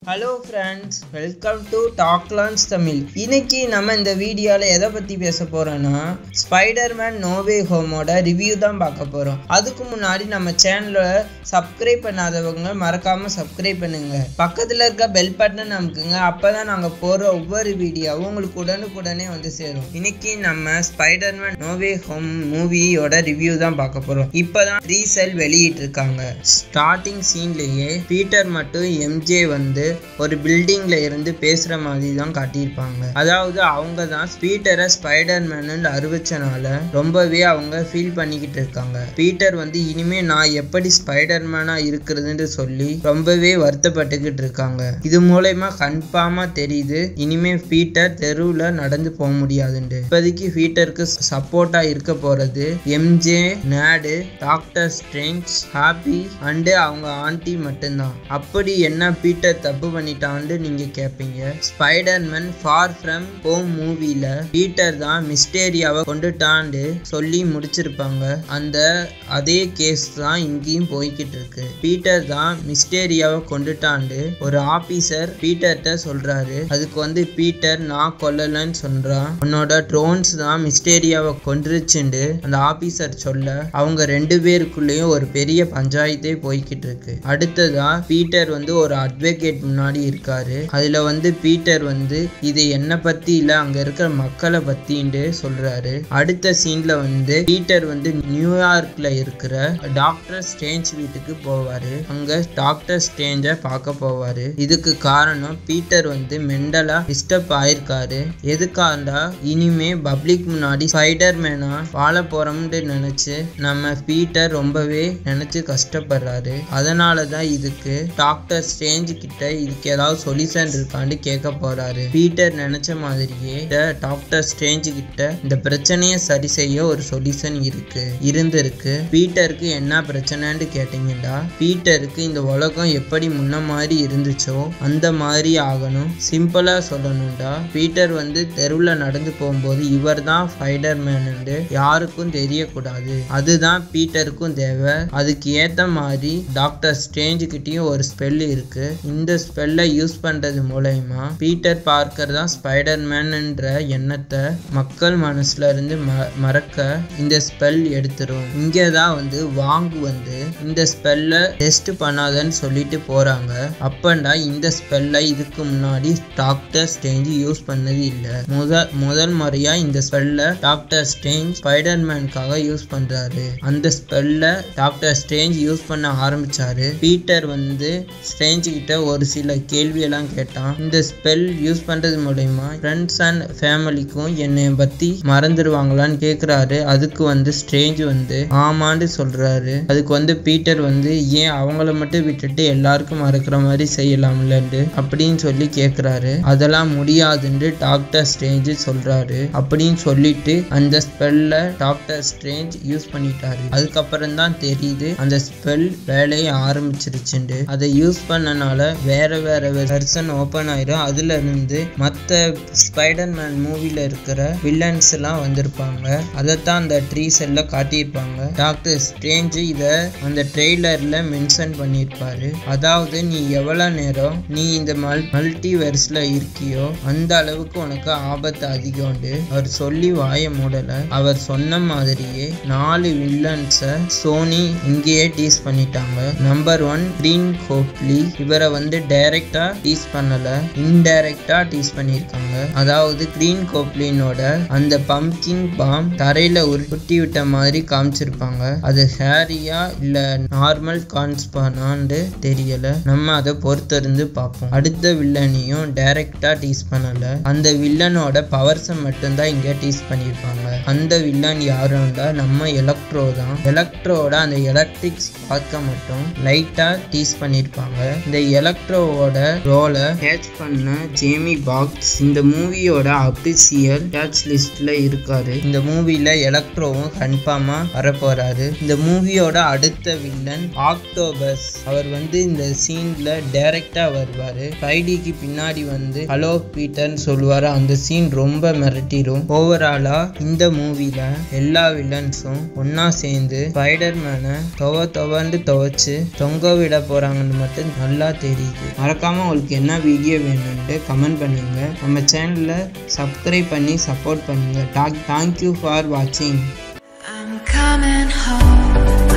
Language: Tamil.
ஹலோ ஃப்ரெண்ட்ஸ் வெல்கம் டு டாக்லான்ஸ் தமிழ் இன்னைக்கு நம்ம இந்த வீடியோவில் எதை பற்றி பேச போகிறோன்னா ஸ்பைடர்மேன் நோவே ஹோமோட ரிவ்யூ தான் பார்க்க போகிறோம் அதுக்கு முன்னாடி நம்ம சேனலை சப்ஸ்கிரைப் பண்ணாதவங்க மறக்காமல் சப்ஸ்கிரைப் பண்ணுங்க பக்கத்தில் இருக்க பெல் பட்டனை நமக்குங்க அப்போ தான் நாங்கள் போடுற ஒவ்வொரு வீடியோவும் உங்களுக்கு உடனுக்குடனே வந்து சேரும் இன்னைக்கு நம்ம ஸ்பைடர்மேன் நோவே ஹோம் மூவியோட ரிவ்யூ தான் பார்க்க போகிறோம் இப்போ தான் ரீசெல் வெளியிட்டிருக்காங்க ஸ்டார்டிங் சீன்லேயே பீட்டர் மற்றும் எம்ஜே வந்து ஒரு பில்டிங்ல இருந்து பேசுற மாதிரி தான் காட்டியிருப்பாங்க அதாவது அவங்க தான் பீட்டரை ஸ்பைடர் மேன் அறிவிச்சனால ரொம்பவே அவங்க ஃபீல் பண்ணிக்கிட்டு இருக்காங்க பீட்டர் வந்து இனிமே நான் எப்படி ஸ்பைடர் மேனா இருக்கிறதுன்னு சொல்லி ரொம்பவே வருத்தப்பட்டுக்கிட்டு இருக்காங்க இது மூலயமா கன்ஃபார்மா தெரியுது இனிமே பீட்டர் தெருவில் நடந்து போக முடியாதுண்டு இப்போதைக்கு பீட்டருக்கு சப்போர்ட்டா இருக்க போறது MJ Ned Doctor Strange Happy and அவங்க ஆண்டி மட்டும்தான் அப்படி என்ன பீட்டர் தப்பு பண்ணிட்டான்னு நீங்க கேட்பீங்க ஸ்பைடர்மேன் ஃபார் ஃப்ரம் ஹோம் மூவில பீட்டர் தான் மிஸ்டேரியாவை கொண்டுட்டான்னு சொல்லி முடிச்சிருப்பாங்க அந்த அதே கேஸ் தான் இங்கேயும் போய்கிட்டு இருக்கு பீட்டர் தான் மிஸ்டேரியாவை கொண்டுட்டாண்டு ஒரு ஆபீசர் பீட்டர்கிட்ட சொல்றாரு அதுக்கு வந்து பீட்டர் நான் கொல்லலன்னு சொல்றான் உன்னோட ட்ரோன்ஸ் தான் மிஸ்டேரியாவை கொன்றுச்சுண்டு அந்த ஆபீசர் சொல்ல அவங்க ரெண்டு பேருக்குள்ளேயும் ஒரு பெரிய பஞ்சாயத்தே போய்கிட்டு இருக்கு அடுத்ததா பீட்டர் வந்து ஒரு அட்வொகேட் முன்னாடி இருக்காரு அதுல வந்து பீட்டர் வந்து இது என்ன பத்தி இல்ல அங்க இருக்கிற மக்களை பத்தின்ட்டு சொல்றாரு அடுத்த சீன்ல வந்து பீட்டர் வந்து நியூயார்க்ல இருக்கிற டாக்டர் ஸ்டேஞ்ச் வீட்டுக்கு போவாரு அங்க டாக்டர் ஸ்டேஞ்ச பார்க்க போவாரு இதுக்கு காரணம் பீட்டர் வந்து மெண்டலா டிஸ்டர்ப் ஆயிருக்காரு எதுக்காண்டா இனிமே பப்ளிக் முன்னாடி ஸ்பைடர் மேனா வாழ போறோம்னு நினைச்சு நம்ம பீட்டர் ரொம்பவே நினைச்சு கஷ்டப்படுறாரு அதனால தான் இதுக்கு டாக்டர் ஸ்டேஞ்ச் கிட்ட இதுக்கு ஏதாவது சொல்யூஷன் இருக்கான்னு கேட்க போறாரு பீட்டர் நினைச்ச மாதிரியே டாக்டர் ஸ்டேஞ்ச் கிட்ட இந்த பிரச்சனையை சரி செய்ய ஒரு சொல்யூஷன் இருக்கு இருந்திருக்கு பீட்டருக்கு என்ன பிரச்சனைன்னு கேட்டீங்கன்னா பீட்டருக்கு இந்த உலகம் எப்படி முன்ன மாதிரி இருந்துச்சோ அந்த மாதிரி ஆகணும் சிம்பிளா சொல்லணும்டா பீட்டர் வந்து தெருவில் நடந்து போகும்போது இவர் தான் ஸ்பைடர் மேனு யாருக்கும் தெரியக்கூடாது அதுதான் பீட்டருக்கும் தேவை அதுக்கு ஏத்த மாதிரி டாக்டர் ஸ்டேஞ்ச் கிட்டயும் ஒரு ஸ்பெல் இருக்கு இந்த ஸ்பெல்லை யூஸ் பண்றது மூலயமா பீட்டர் பார்க்கர் தான் ஸ்பைடர் மேன்ன்ற எண்ணத்தை மக்கள் மனசுல இருந்து ம மறக்க இந்த ஸ்பெல் எடுத்துரும் இங்கே தான் வந்து வாங்கு வந்து இந்த ஸ்பெல்லை டெஸ்ட் பண்ணாதன்னு சொல்லிட்டு போறாங்க அப்பண்டா இந்த ஸ்பெல்லை இதுக்கு முன்னாடி டாக்டர் ஸ்டேஞ்ச் யூஸ் பண்ணது இல்லை முதல் முதல் முறையா இந்த ஸ்பெல்லை டாக்டர் ஸ்டேஞ்ச் ஸ்பைடர் மேனுக்காக யூஸ் பண்றாரு அந்த ஸ்பெல்லை டாக்டர் ஸ்டேஞ்ச் யூஸ் பண்ண ஆரம்பிச்சாரு பீட்டர் வந்து ஸ்டேஞ்ச் கிட்ட ஒரு சில கேள்வியெல்லாம் கேட்டான் இந்த ஸ்பெல் யூஸ் பண்றது மூலயமா ஃப்ரெண்ட்ஸ் அண்ட் ஃபேமிலிக்கும் என்னை பத்தி மறந்துடுவாங்களான்னு கேக்குறாரு அதுக்கு வந்து ஸ்ட்ரேஞ்ச் வந்து ஆமான்னு சொல்றாரு அதுக்கு வந்து பீட்டர் வந்து ஏன் அவங்கள மட்டும் விட்டுட்டு எல்லாருக்கும் மறக்கிற மாதிரி செய்யலாம்லன்னு அப்படின்னு சொல்லி கேக்குறாரு அதெல்லாம் முடியாதுன்னு டாக்டர் ஸ்ட்ரேஞ்ச் சொல்றாரு அப்படின்னு சொல்லிட்டு அந்த ஸ்பெல்ல டாக்டர் ஸ்ட்ரேஞ்ச் யூஸ் பண்ணிட்டாரு அதுக்கப்புறம் தான் தெரியுது அந்த ஸ்பெல் வேலையை ஆரம்பிச்சிருச்சுண்டு அதை யூஸ் பண்ணனால வேற வேற வெர்சன் ஓப்பன் ஆயிரும் அதுல இருந்து மற்ற ஸ்பைடர் மேன் மூவில இருக்கிற வில்லன்ஸ் எல்லாம் வந்திருப்பாங்க அதைத்தான் அந்த ட்ரீ செல்ல காட்டியிருப்பாங்க டாக்டர் ஸ்ட்ரேஞ்ச் இத அந்த ட்ரெய்லர்ல மென்ஷன் பண்ணியிருப்பாரு அதாவது நீ எவ்வளவு நேரம் நீ இந்த மல் மல்டிவெர்ஸ்ல இருக்கியோ அந்த அளவுக்கு உனக்கு ஆபத்து அதிகம்ண்டு அவர் சொல்லி வாய மூடல அவர் சொன்ன மாதிரியே நாலு வில்லன்ஸை சோனி இங்கேயே டீஸ் பண்ணிட்டாங்க நம்பர் ஒன் கிரீன் கோப்லி இவரை வந்து டைரக்டா டீஸ் பண்ணல இன்டைரக்டா டீஸ் பண்ணியிருக்காங்க அதாவது கிரீன் கோப்லினோட அந்த பம்கின் பாம் தரையில உருட்டி விட்ட மாதிரி காமிச்சிருப்பாங்க அது ஹேரியா இல்ல நார்மல் கான்ஸ்பானான்னு தெரியல நம்ம அதை பொறுத்திருந்து பார்ப்போம் அடுத்த வில்லனையும் டைரக்டா டீஸ் பண்ணல அந்த வில்லனோட பவர்ஸை மட்டும்தான் இங்க டீஸ் பண்ணியிருப்பாங்க அந்த வில்லன் யாருன்னா நம்ம எலக்ட்ரோ தான் எலக்ட்ரோட அந்த எலக்ட்ரிக் ஸ்பார்க்க மட்டும் லைட்டா டீஸ் பண்ணியிருப்பாங்க இந்த எலக்ட்ரோவோட ரோலை கேட்ச் பண்ண ஜேமி பாக்ஸ் இந்த மூவியோட அபிசியல் கேட்ச் லிஸ்ட்ல இருக்காரு இந்த மூவில எலக்ட்ரோவும் கன்ஃபார்மா வரப்போறாரு இந்த மூவியோட அடுத்த வில்லன் ஆக்டோபஸ் அவர் வந்து இந்த சீன்ல டைரக்டா வருவாரு ஃப்ரைடிக்கு பின்னாடி வந்து ஹலோ பீட்டர்னு சொல்லுவாரு அந்த சீன் ரொம்ப மிரட்டிடும் ஓவராலா இந்த மூவில எல்லா வில்லன்ஸும் ஒன்னா சேர்ந்து ஸ்பைடர் மேனை துவ துவண்டு துவைச்சு தொங்க விட போறாங்கன்னு மட்டும் நல்லா தெரியுது மறக்காமல் உங்களுக்கு என்ன வீடியோ வேணும்ன்ட்டு கமெண்ட் பண்ணுங்கள் நம்ம சேனலில் சப்ஸ்கிரைப் பண்ணி சப்போர்ட் பண்ணுங்கள் டாக் தேங்க்யூ ஃபார் வாட்சிங் I'm coming home.